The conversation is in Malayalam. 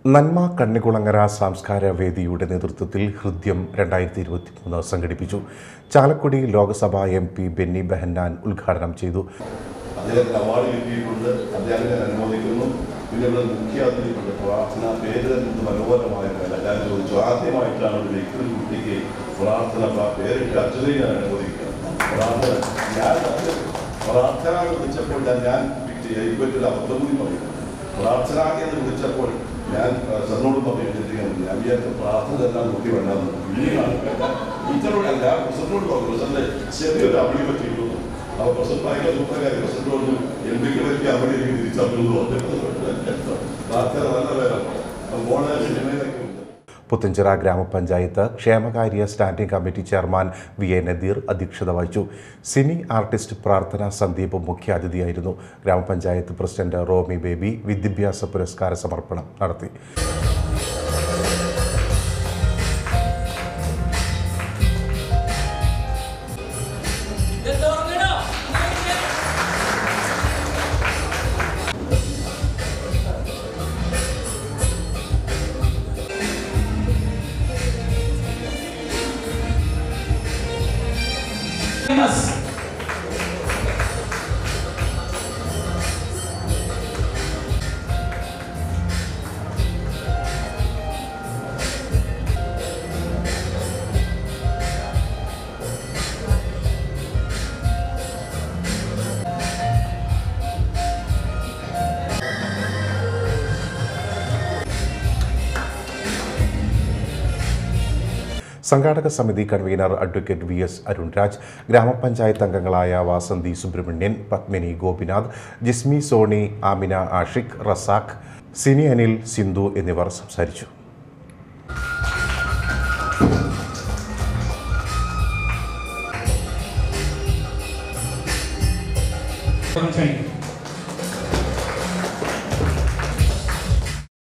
നന്മ കണ്ണികുളങ്ങര സാംസ്കാര വേദിയുടെ നേതൃത്വത്തിൽ ഹൃദ്യം രണ്ടായിരത്തി ഇരുപത്തി മൂന്ന് സംഘടിപ്പിച്ചു ചാലക്കുടി ലോക്സഭാ എം പി ബെന്നി ബെഹന്നാൻ ഉദ്ഘാടനം ചെയ്തു അദ്ദേഹത്തിന് അവാർഡ് കിട്ടിയിട്ടുണ്ട് അദ്ദേഹത്തെ അനുമോദിക്കുന്നു പിന്നെ ഇവിടെ മുഖ്യ അതിഥിയുണ്ട് പ്രാർത്ഥന പേര് തന്നെ മനോഹരമായ പേര് ഞാൻ ചോദിച്ചു ആദ്യമായിട്ടാണ് ഒരു വ്യക്തി ഒരു കുട്ടിക്ക് പ്രാർത്ഥന പ്ര- പേരിട്ട് അച്ഛനെ ഞാൻ അനുമോദിക്കുന്നത് പ്രാർത്ഥന ഞാൻ അത് പ്രാർത്ഥന എന്ന് വിളിച്ചപ്പോൾ ഞാൻ ഞാൻ ഇരുപത്തിയൊരു അബദ്ധം കൂടി പറയും പ്രാർത്ഥന എന്ന് വിളിച്ചപ്പോൾ ഞാൻ സാറിനോട് പറയുന്നത് ഞാൻ വിചാരിച്ച പ്രാർത്ഥന എല്ലാം നോക്കി വേണ്ടാന്ന് ഇനിയാണ് ടീച്ചറോട് അല്ല പ്രസിഡന്റോട് പറഞ്ഞു പ്രസിഡന്റ് ചെറിയൊരു അവിളി പറ്റിയിട്ടുള്ളൂ ആ പ്രസിഡന്റ് ഭയങ്കര സൂത്രകാരി പ്രസിഡന്റ് പറഞ്ഞു എന്തൊക്കെ പറ്റി അവിടെ എനിക്ക് തിരിച്ചറിഞ്ഞു പ്രാർത്ഥന നല്ല പേരാണ് മോളെ സിനിമയിലൊക്കെ ഉണ്ട് പുത്തഞ്ചിറ ഗ്രാമപഞ്ചായത്ത് ക്ഷേമകാര്യ standing committee chairman V A Nadeer അധ്യക്ഷത വഹിച്ചു സിനി ആർട്ടിസ്റ്റ് പ്രാർത്ഥന സന്ദീപ് മുഖ്യാതിഥിയായിരുന്നു ഗ്രാമപഞ്ചായത്ത് പ്രസിഡന്റ് റോമി ബേബി വിദ്യാഭ്യാസ പുരസ്കാര സമർപ്പണം നടത്തി famous. സംഘാടക സമിതി convener advocate V S Arunraj ഗ്രാമപഞ്ചായത്ത് അംഗങ്ങളായ വാസന്തി സുബ്രഹ്മണ്യൻ പത്മിനി ഗോപിനാഥ് ജിസ്മി സോണി ആമിന ആഷിഖ് റസാഖ് സിനി അനിൽ സിന്ധു എന്നിവർ സംസാരിച്ചു Thank you.